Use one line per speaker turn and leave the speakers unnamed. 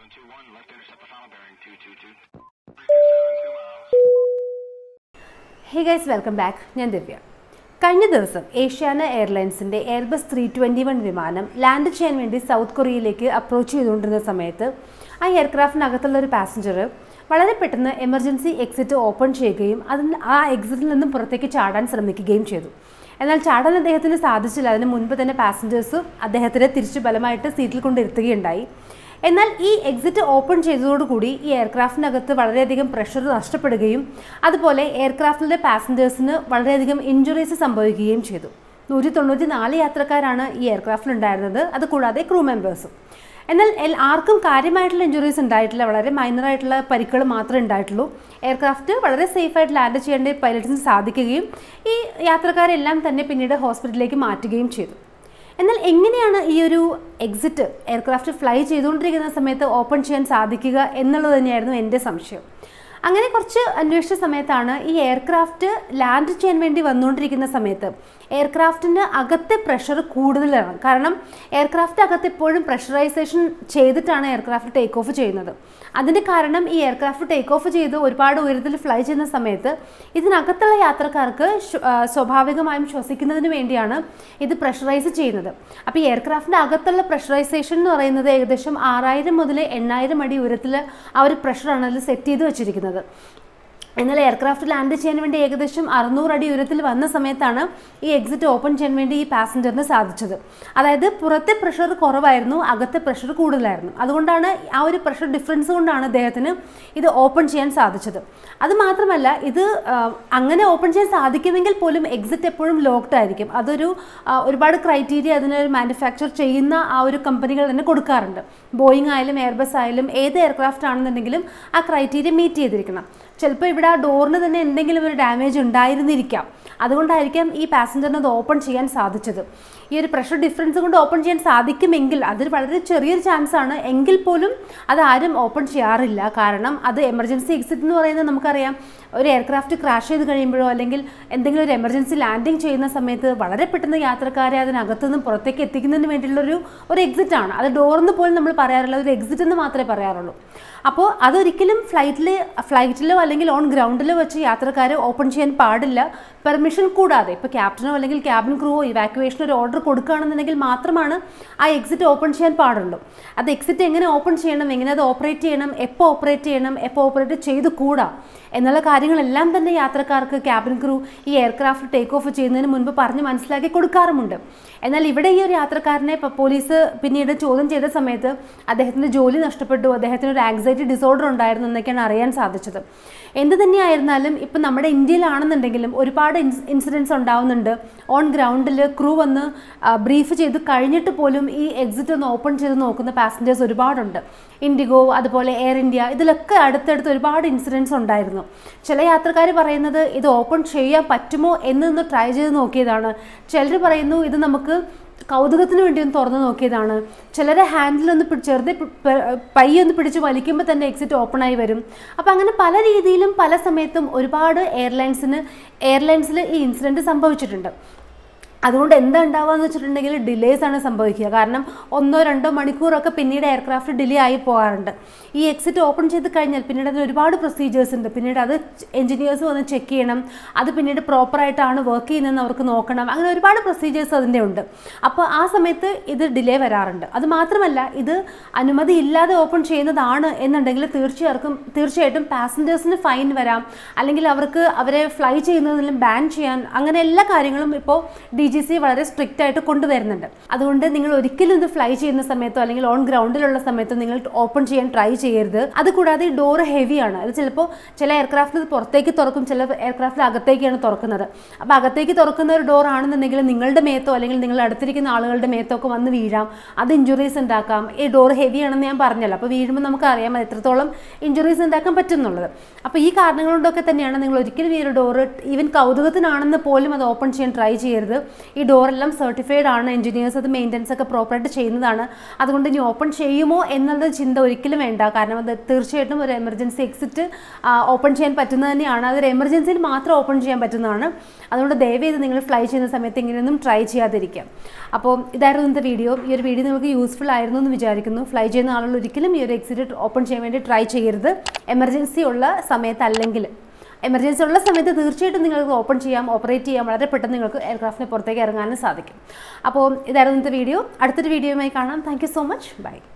3721, left intercept the final bearing 222. 3272 miles.
Hey guys welcome back ഞാൻ ദിവ്യ കഴിഞ്ഞ ദിവസം Asiana എയർലൈൻസിൻ്റെ എയർബസ് ത്രീ ട്വൻറ്റി വൺ വിമാനം ലാൻഡ് ചെയ്യാൻ വേണ്ടി സൗത്ത് കൊറിയയിലേക്ക് അപ്രോച്ച് ചെയ്തുകൊണ്ടിരുന്ന സമയത്ത് ആ എയർക്രാഫ്റ്റിനകത്തുള്ള ഒരു പാസഞ്ചർ വളരെ പെട്ടെന്ന് എമർജൻസി എക്സിറ്റ് ഓപ്പൺ ചെയ്യുകയും അതിന് ആ എക്സിറ്റിൽ നിന്നും പുറത്തേക്ക് ചാടാൻ ശ്രമിക്കുകയും ചെയ്തു എന്നാൽ ചാടാൻ അദ്ദേഹത്തിന് സാധിച്ചില്ല അതിന് മുൻപ് തന്നെ പാസഞ്ചേഴ്സ് അദ്ദേഹത്തിനെ തിരിച്ചു ബലമായിട്ട് സീറ്റിൽ കൊണ്ടിരുത്തുകയുണ്ടായി എന്നാൽ ഈ എക്സിറ്റ് ഓപ്പൺ ചെയ്തതോടുകൂടി ഈ എയർക്രാഫ്റ്റിനകത്ത് വളരെയധികം പ്രഷർ നഷ്ടപ്പെടുകയും അതുപോലെ എയർക്രാഫ്റ്റിലെ പാസഞ്ചേഴ്സിന് വളരെയധികം ഇഞ്ചുറീസ് സംഭവിക്കുകയും ചെയ്തു നൂറ്റി തൊണ്ണൂറ്റി നാല് യാത്രക്കാരാണ് ഈ എയർക്രാഫ്റ്റിൽ ഉണ്ടായിരുന്നത് അത് കൂടാതെ ക്രൂ മെമ്പേഴ്സും എന്നാൽ എൽ ആർക്കും കാര്യമായിട്ടുള്ള ഇഞ്ചുറീസ് ഉണ്ടായിട്ടില്ല വളരെ മൈനർ ആയിട്ടുള്ള പരിക്കുകൾ മാത്രമേ ഉണ്ടായിട്ടുള്ളൂ എയർക്രാഫ്റ്റ് വളരെ സേഫായിട്ട് ലാൻഡ് ചെയ്യേണ്ട പൈലറ്റ്സിന് സാധിക്കുകയും ഈ യാത്രക്കാരെല്ലാം തന്നെ പിന്നീട് ഹോസ്പിറ്റലിലേക്ക് മാറ്റുകയും ചെയ്തു എന്നാൽ എങ്ങനെയാണ് ഈ ഒരു എക്സിറ്റ് എയർക്രാഫ്റ്റ് ഫ്ലൈ ചെയ്തുകൊണ്ടിരിക്കുന്ന സമയത്ത് ഓപ്പൺ ചെയ്യാൻ സാധിക്കുക എന്നുള്ളത് തന്നെയായിരുന്നു എൻ്റെ സംശയം അങ്ങനെ കുറച്ച് അന്വേഷിച്ച സമയത്താണ് ഈ എയർക്രാഫ്റ്റ് ലാൻഡ് ചെയ്യാൻ വേണ്ടി വന്നുകൊണ്ടിരിക്കുന്ന സമയത്ത് എയർക്രാഫ്റ്റിൻ്റെ അകത്തെ പ്രഷർ കൂടുതലാണ് കാരണം എയർക്രാഫ്റ്റ് അകത്ത് എപ്പോഴും പ്രഷറൈസേഷൻ ചെയ്തിട്ടാണ് എയർക്രാഫ്റ്റ് ടേക്ക് ഓഫ് ചെയ്യുന്നത് അതിൻ്റെ കാരണം ഈ എയർക്രാഫ്റ്റ് ടേക്ക് ഓഫ് ചെയ്ത് ഒരുപാട് ഉയരത്തിൽ ഫ്ലൈ ചെയ്യുന്ന സമയത്ത് ഇതിനകത്തുള്ള യാത്രക്കാർക്ക് ശ്വ- ആ, സ്വാഭാവികമായും ശ്വസിക്കുന്നതിന് വേണ്ടിയാണ് ഇത് പ്രഷറൈസ് ചെയ്യുന്നത് അപ്പോൾ ഈ എയർക്രാഫ്റ്റിൻ്റെ അകത്തുള്ള പ്രഷറൈസേഷൻ എന്ന് പറയുന്നത് ഏകദേശം ആറായിരം മുതൽ എണ്ണായിരം അടി ഉയരത്തിൽ ആ ഒരു പ്രഷറാണ് അതിൽ സെറ്റ് ചെയ്ത് വെച്ചിരിക്കുന്നത് എന്നാൽ എയർക്രാഫ്റ്റ് ലാൻഡ് ചെയ്യാൻ വേണ്ടി ഏകദേശം അറുന്നൂറ് അടി ഉയരത്തിൽ വന്ന സമയത്താണ് ഈ എക്സിറ്റ് ഓപ്പൺ ചെയ്യാൻ വേണ്ടി ഈ പാസഞ്ചറിന് സാധിച്ചത് അതായത് പുറത്തെ പ്രഷർ കുറവായിരുന്നു അകത്തെ പ്രഷർ കൂടുതലായിരുന്നു അതുകൊണ്ടാണ് ആ ഒരു പ്രഷർ ഡിഫറൻസ് കൊണ്ടാണ് അദ്ദേഹത്തിന് ഇത് ഓപ്പൺ ചെയ്യാൻ സാധിച്ചത് അത് മാത്രമല്ല ഇത് ആ, അങ്ങനെ ഓപ്പൺ ചെയ്യാൻ സാധിക്കുമെങ്കിൽ പോലും എക്സിറ്റ് എപ്പോഴും ലോക്ക്ഡ് ആയിരിക്കും അതൊരു ആ, ഒരുപാട് ക്രൈറ്റീരിയ അതിന് മാനുഫാക്ചർ ചെയ്യുന്ന ആ ഒരു കമ്പനികൾ തന്നെ കൊടുക്കാറുണ്ട് ബോയിങ് ആയാലും എയർബസ് ആയാലും ഏത് എയർക്രാഫ്റ്റ് ആണെന്നുണ്ടെങ്കിലും ആ ക്രൈറ്റീരിയ മീറ്റ് ചെയ്തിരിക്കണം ചിലപ്പോൾ ഇവിടെ ആ ഡോറിന് തന്നെ എന്തെങ്കിലും ഒരു ഡാമേജ് ഉണ്ടായിരുന്നിരിക്കാം അതുകൊണ്ടായിരിക്കാം ഈ പാസഞ്ചറിന് അത് ഓപ്പൺ ചെയ്യാൻ സാധിച്ചത് ഈ ഒരു പ്രഷർ ഡിഫറൻസ് കൊണ്ട് ഓപ്പൺ ചെയ്യാൻ സാധിക്കുമെങ്കിൽ അതൊരു വളരെ ചെറിയൊരു ചാൻസ് ആണ് എങ്കിൽ പോലും അത് ആരും ഓപ്പൺ ചെയ്യാറില്ല കാരണം അത് എമർജൻസി എക്സിറ്റ് എന്ന് പറയുന്നത് നമുക്കറിയാം ഒരു എയർക്രാഫ്റ്റ് ക്രാഷ് ചെയ്ത് കഴിയുമ്പോഴോ അല്ലെങ്കിൽ എന്തെങ്കിലും ഒരു എമർജൻസി ലാൻഡിങ് ചെയ്യുന്ന സമയത്ത് വളരെ പെട്ടെന്ന് യാത്രക്കാരെ അതിനകത്തു നിന്ന് പുറത്തേക്ക് എത്തിക്കുന്നതിന് വേണ്ടിയുള്ളൊരു ഒരു എക്സിറ്റ് ആണ് അത് ഡോറെന്ന് പോലും നമ്മൾ പറയാറില്ല ഒരു എക്സിറ്റ് എന്ന് മാത്രമേ പറയാറുള്ളൂ അപ്പോൾ അതൊരിക്കലും ഫ്ലൈറ്റിൽ ഫ്ലൈറ്റിലോ അല്ലെങ്കിൽ ഓൺ ഗ്രൗണ്ടിലോ വെച്ച് യാത്രക്കാർ ഓപ്പൺ ചെയ്യാൻ പാടില്ല പെർമിഷൻ കൂടാതെ ഇപ്പോൾ ക്യാപ്റ്റനോ അല്ലെങ്കിൽ ക്യാബിൻ ക്രൂവോ ഇവാക്യുവേഷൻ ഒരു ഓർഡർ കൊടുക്കുകയാണെന്നുണ്ടെങ്കിൽ മാത്രമാണ് ആ എക്സിറ്റ് ഓപ്പൺ ചെയ്യാൻ പാടുള്ളൂ അത് എക്സിറ്റ് എങ്ങനെ ഓപ്പൺ ചെയ്യണം എങ്ങനെ അത് ഓപ്പറേറ്റ് ചെയ്യണം എപ്പോൾ ഓപ്പറേറ്റ് ചെയ്യണം എപ്പോൾ ഓപ്പറേറ്റ് ചെയ്ത് കൂടാ എന്നുള്ള കാര്യങ്ങളെല്ലാം തന്നെ യാത്രക്കാർക്ക് ക്യാബിൻ ക്രൂ ഈ എയർക്രാഫ്റ്റ് ടേക്ക് ഓഫ് ചെയ്യുന്നതിന് മുൻപ് പറഞ്ഞ് മനസ്സിലാക്കി കൊടുക്കാറുമുണ്ട് എന്നാൽ ഇവിടെ ഈ ഒരു യാത്രക്കാരനെ ഇപ്പോൾ പോലീസ് പിന്നീട് ചോദ്യം ചെയ്ത സമയത്ത് അദ്ദേഹത്തിൻ്റെ ജോലി നഷ്ടപ്പെട്ടു അദ്ദേഹത്തിന് ഒരു ആങ്സൈറ്റി ഡിസോർഡർ ഉണ്ടായിരുന്നു എന്നൊക്കെയാണ് അറിയാൻ സാധിച്ചത് എന്ത് തന്നെയായിരുന്നാലും ഇപ്പം നമ്മുടെ ഇന്ത്യയിലാണെന്നുണ്ടെങ്കിലും ഒരുപാട് ഇൻസിഡൻസ് ഉണ്ടാവുന്നുണ്ട് ഓൺ ഗ്രൗണ്ടിൽ ക്രൂ വന്ന് ബ്രീഫ് ചെയ്ത് കഴിഞ്ഞിട്ട് പോലും ഈ എക്സിറ്റ് ഒന്ന് ഓപ്പൺ ചെയ്ത് നോക്കുന്ന പാസഞ്ചേഴ്സ് ഒരുപാടുണ്ട് ഇൻഡിഗോ അതുപോലെ എയർ ഇന്ത്യ ഇതിലൊക്കെ അടുത്തടുത്ത് ഒരുപാട് ഇൻസിഡൻസ് ഉണ്ടായിരുന്നു ചില യാത്രക്കാർ പറയുന്നത് ഇത് ഓപ്പൺ ചെയ്യാൻ പറ്റുമോ എന്നൊന്ന് ട്രൈ ചെയ്ത് നോക്കിയതാണ് ചിലർ പറയുന്നു ഇത് നമുക്ക് കൗതുകത്തിന് വേണ്ടി ഒന്ന് തുറന്നു നോക്കിയതാണ് ചിലരെ ഹാൻഡിലൊന്ന് പിടി ചെറുതെ പി- പ- പയ്യൊന്ന് പിടിച്ച് വലിക്കുമ്പോൾ തന്നെ എക്സിറ്റ് ഓപ്പൺ ആയി വരും അപ്പോൾ അങ്ങനെ പല രീതിയിലും പല സമയത്തും ഒരുപാട് എയർലൈൻസിന് എയർലൈൻസിൽ ഈ ഇൻസിഡൻറ്റ് സംഭവിച്ചിട്ടുണ്ട് അതുകൊണ്ട് എന്താ ഉണ്ടാവുക എന്ന് വെച്ചിട്ടുണ്ടെങ്കിൽ ഡിലേസ് ആണ് സംഭവിക്കുക കാരണം ഒന്നോ രണ്ടോ മണിക്കൂറൊക്കെ പിന്നീട് എയർക്രാഫ്റ്റ് ഡിലേ ആയി പോകാറുണ്ട് ഈ എക്സിറ്റ് ഓപ്പൺ ചെയ്ത് കഴിഞ്ഞാൽ പിന്നീട് അതിന് ഒരുപാട് പ്രൊസീജിയേഴ്സ് ഉണ്ട് പിന്നീട് അത് എഞ്ചിനീയേഴ്സ് വന്ന് ചെക്ക് ചെയ്യണം അത് പിന്നീട് പ്രോപ്പറായിട്ടാണ് വർക്ക് ചെയ്യുന്നതെന്ന് അവർക്ക് നോക്കണം അങ്ങനെ ഒരുപാട് പ്രൊസീജിയേഴ്സ് അതിൻ്റെ ഉണ്ട് അപ്പോൾ ആ സമയത്ത് ഇത് ഡിലേ വരാറുണ്ട് അത് മാത്രമല്ല ഇത് അനുമതി ഇല്ലാതെ ഓപ്പൺ ചെയ്യുന്നതാണ് എന്നുണ്ടെങ്കിൽ തീർച്ചയായിട്ടും തീർച്ചയായിട്ടും പാസഞ്ചേഴ്സിന് ഫൈൻ വരാം അല്ലെങ്കിൽ അവർക്ക് അവരെ ഫ്ലൈ ചെയ്യുന്നതിലും ബാൻ ചെയ്യാൻ അങ്ങനെ എല്ലാ കാര്യങ്ങളും ഇപ്പോൾ ഡി ജി സി വളരെ സ്ട്രിക്റ്റ് ആയിട്ട് കൊണ്ടുവരുന്നുണ്ട് അതുകൊണ്ട് നിങ്ങൾ ഒരിക്കലും ഇത് ഫ്ലൈ ചെയ്യുന്ന സമയത്തോ അല്ലെങ്കിൽ ഓൺ ഗ്രൗണ്ടിലുള്ള സമയത്തോ നിങ്ങൾ ഓപ്പൺ ചെയ്യാൻ ട്രൈ ചെയ്യരുത് അതുകൂടാതെ ഈ ഡോർ ഹെവിയാണ് അത് ചിലപ്പോൾ ചില എയർക്രാഫ്റ്റിൽ ഇത് പുറത്തേക്ക് തുറക്കും ചില എയർക്രാഫ്റ്റിൽ അകത്തേക്കാണ് തുറക്കുന്നത് അപ്പോൾ അകത്തേക്ക് തുറക്കുന്ന ഒരു ഡോർ ആണെന്നുണ്ടെങ്കിൽ നിങ്ങളുടെ മേത്തോ അല്ലെങ്കിൽ നിങ്ങൾ അടുത്തിരിക്കുന്ന ആളുകളുടെ മേത്തോ ഒക്കെ വന്ന് വീഴാം അത് ഇഞ്ചുറീസ് ഉണ്ടാക്കാം ഈ ഡോർ ഹെവി ആണെന്ന് ഞാൻ പറഞ്ഞല്ലോ അപ്പോൾ വീഴുമ്പോൾ നമുക്ക് അറിയാം അത് എത്രത്തോളം ഇഞ്ചുറീസ് ഉണ്ടാക്കാൻ പറ്റും എന്നുള്ളത് അപ്പോൾ ഈ കാരണങ്ങൾ കൊണ്ടൊക്കെ തന്നെയാണ് നിങ്ങൾ ഒരിക്കലും ഈ ഒരു ഡോർ ഈവൻ കൗതുകത്തിനാണെന്ന് പോലും അത് ഓപ്പൺ ചെയ്യാൻ ട്രൈ ചെയ്യരുത് ഈ ഡോറെല്ലാം സർട്ടിഫൈഡ് ആണ് എഞ്ചിനീയേഴ്സ് അത് മെയിൻ്റനൻസ് ഒക്കെ പ്രോപ്പറായിട്ട് ചെയ്യുന്നതാണ് അതുകൊണ്ട് ഇനി ഓപ്പൺ ചെയ്യുമോ എന്നുള്ള ചിന്ത ഒരിക്കലും വേണ്ട കാരണം അത് തീർച്ചയായിട്ടും ഒരു എമർജൻസി എക്സിറ്റ് ഓപ്പൺ ചെയ്യാൻ പറ്റുന്നത് തന്നെയാണ് അതൊരു എമർജൻസിയിൽ മാത്രം ഓപ്പൺ ചെയ്യാൻ പറ്റുന്നതാണ് അതുകൊണ്ട് ദയവേത് നിങ്ങൾ ഫ്ലൈ ചെയ്യുന്ന സമയത്ത് ഇങ്ങനെയൊന്നും ട്രൈ ചെയ്യാതിരിക്കാം അപ്പോൾ ഇതായിരുന്നു ഇന്നത്തെ വീഡിയോ ഈ ഒരു വീഡിയോ നിങ്ങൾക്ക് യൂസ്ഫുൾ ആയിരുന്നു എന്ന് വിചാരിക്കുന്നു ഫ്ലൈ ചെയ്യുന്ന ആളുകൾ ഒരിക്കലും ഈ ഒരു എക്സിറ്റ് ഓപ്പൺ ചെയ്യാൻ വേണ്ടി ട്രൈ ചെയ്യരുത് എമർജൻസി ഉള്ള സമയത്ത് അല്ലെങ്കിൽ എമർജൻസി ഉള്ള സമയത്ത് തീർച്ചയായിട്ടും നിങ്ങൾക്ക് ഓപ്പൺ ചെയ്യാം ഓപ്പറേറ്റ് ചെയ്യാം വളരെ പെട്ടെന്ന് നിങ്ങൾക്ക് എയർക്രാഫ്റ്റിന് പുറത്തേക്ക് ഇറങ്ങാനും സാധിക്കും അപ്പോൾ ഇതായിരുന്നു ഇന്നത്തെ വീഡിയോ അടുത്തൊരു വീഡിയോയുമായി കാണാം താങ്ക് സോ മച്ച് ബൈ